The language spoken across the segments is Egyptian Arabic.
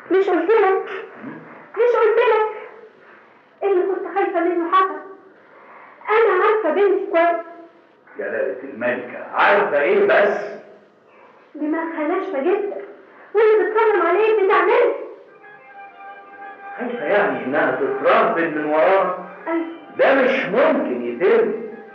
مش قلت لك مش قلت لك اللي كنت خايفة منه حصل أنا عارفة بنتي كويس جلالة الملكة عارفة ايه بس؟ دماغها ناشفة جدا واللي بتكلم عليه بتعمله خايفة يعني انها تترهبن من وراه أيوة ده مش ممكن يتم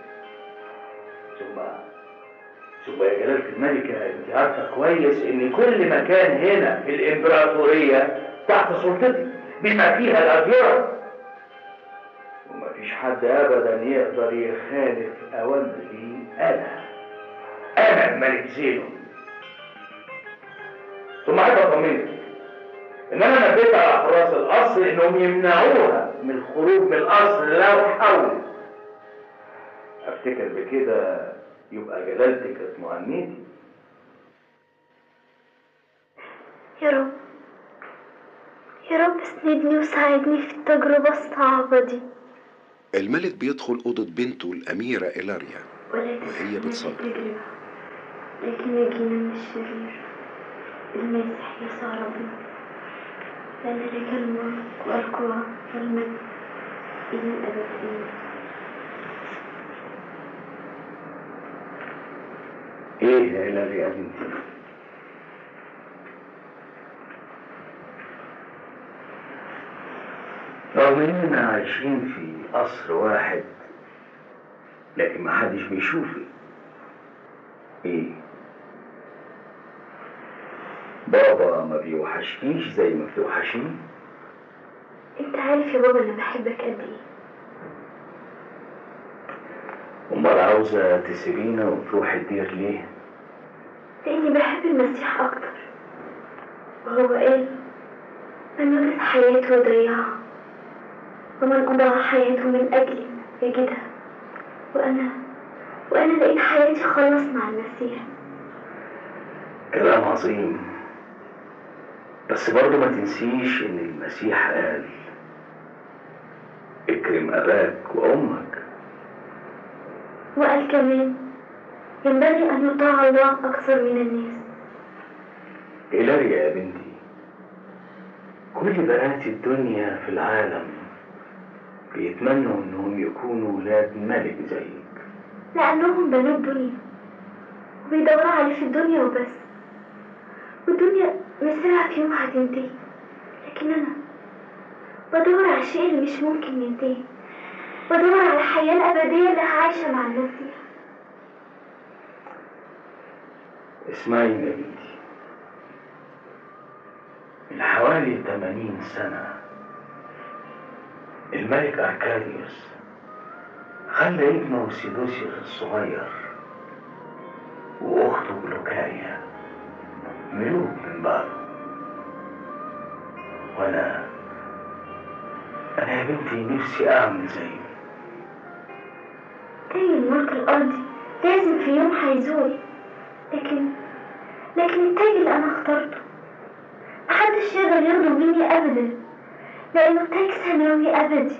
ثم ثم يا جلالة الملكة انت عارفة كويس ان كل مكان هنا في الامبراطورية تحت سلطتي بما فيها الأديرة ومفيش حد ابدا يقدر يخالف اوامري انا انا الملك زينو ثم احب اطمنك ان انا نبيت على حراس القصر انهم يمنعوها من الخروج من القصر لو حاولت افتكر بكده يبقى جلالتك اطمئنيتي يا رب يا رب اسندني وساعدني في التجربة الصعبة دي الملك بيدخل أوضة بنته الأميرة إيلاريا ولا وهي تسمعني بتصلي. التجربة لكن نجينا من الشرير الماسح يسوع ربنا لأن لك الملك والقوة والمجد إلى الأبد آمين ايه يا هلال يا بنتي رغم اننا عايشين في قصر واحد لكن محدش بيشوفي ايه بابا ما بيوحشكيش زي ما بتوحشيني أنت عارف يا بابا أنا بحبك قد إيه امال عاوزه تسيبينا وتروحي الدير ليه لأني بحب المسيح أكتر وهو قال من وجد حياته يضيعها ومن أضاع حياته من أجلي يجدها وأنا وأنا لقيت حياتي خلاص مع المسيح كلام عظيم بس برضه ما تنسيش ان المسيح قال اكرم اباك وامك وقال كمان ينبغي أن يطاع الله أكثر من الناس إلاريا يا بنتي كل بنات الدنيا في العالم بيتمنوا انهم يكونوا ولاد ملك زيك لأنهم بنوا الدنيا وبيدوروا عليه في الدنيا وبس والدنيا مسرعة في يوم هتنتهي لكن أنا بدور على الشيء اللي مش ممكن ينتهي بدور على الحياة الأبدية اللي هعيشها مع المسيح اسمعي يا بنتي من حوالي 80 سنة الملك أركاديوس خلى ابنه سيدوسيوس الصغير وأخته جلوكاريا ملوك من بعده وأنا أنا يا بنتي نفسي أعمل زيه تاني الملك الأرضي لازم في يوم هيزول لكن لكن التاج اللي أنا اخترته محدش يقدر ياخده مني أبدا لأنه تاج سماوي أبدي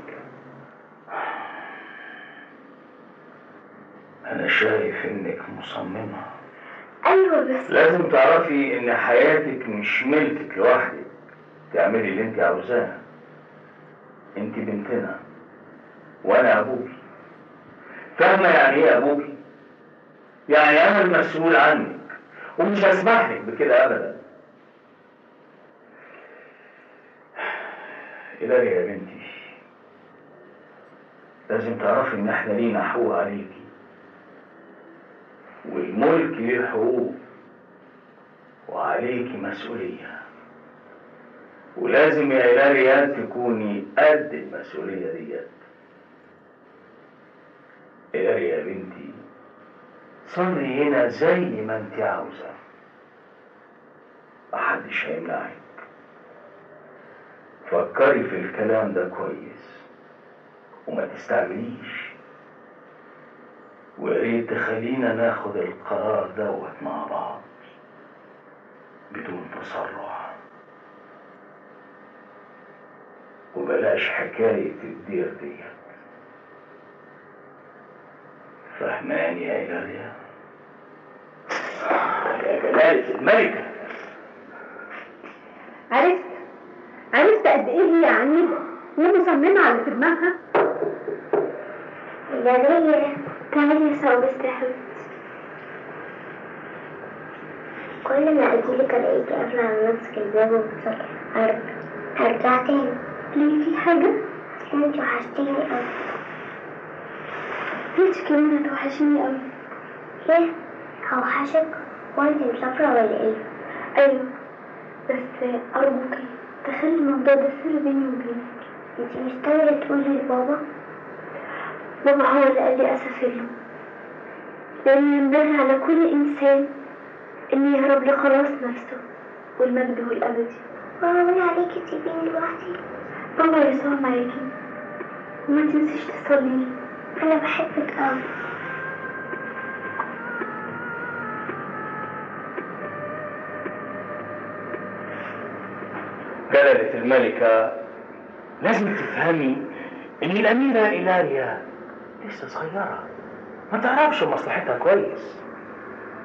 أنا شايف إنك مصممة أيوة بس لازم تعرفي ان حياتك مش ملكك لوحدك تعملي اللي انت عاوزاه انت بنتنا وانا ابوكي فاهمه يعني ايه ابوكي يعني انا المسؤول عنك ومش هسمح لك بكده ابدا إلهي يا بنتي لازم تعرفي ان احنا لينا حقوق عليكي والملك ليه حقوق وعليكي مسؤولية ولازم يا إلهي تكوني قد المسؤولية ديت إلهي يا بنتي صلي هنا زي ما انت عاوزة محدش هيمنعك فكري في الكلام ده كويس وما تستعجليش ويا ريت تخلينا ناخد القرار دوت مع بعض بدون تسرع وبلاش حكاية الدير ديت فهماني يا إلهيا يا جلالة الملكة عرفت قد ايه هي عنيدة هي مصممة على في دماغها جميلة تعالي سوا بس يا حبيبتي كل ما أجيلك ألاقيكي قافلة على نفسك الباب وبتصلي أرجع أرجع تاني ليه في حاجة؟ أصل انتي وحشتيني أوي انت كمان هتوحشيني قوي ليه؟ هوحشك وانتي مسافرة ولا ايه؟ ايوه بس ارجوكي تخلي الموضوع ده سر بيني وبينك انتي مستنية تقولي لبابا؟ بابا هو اللي قال لي اسافر له لان ينبغي على كل انسان ان يهرب لخلاص نفسه والمجد هو الابدي وهون عليكي تسيبيني لوحدي بابا يسوع معاكي وما تنسيش تصلي أنا بحبك أوي جلالة الملكة لازم تفهمي إن الأميرة إيلاريا لسه صغيرة ما تعرفش مصلحتها كويس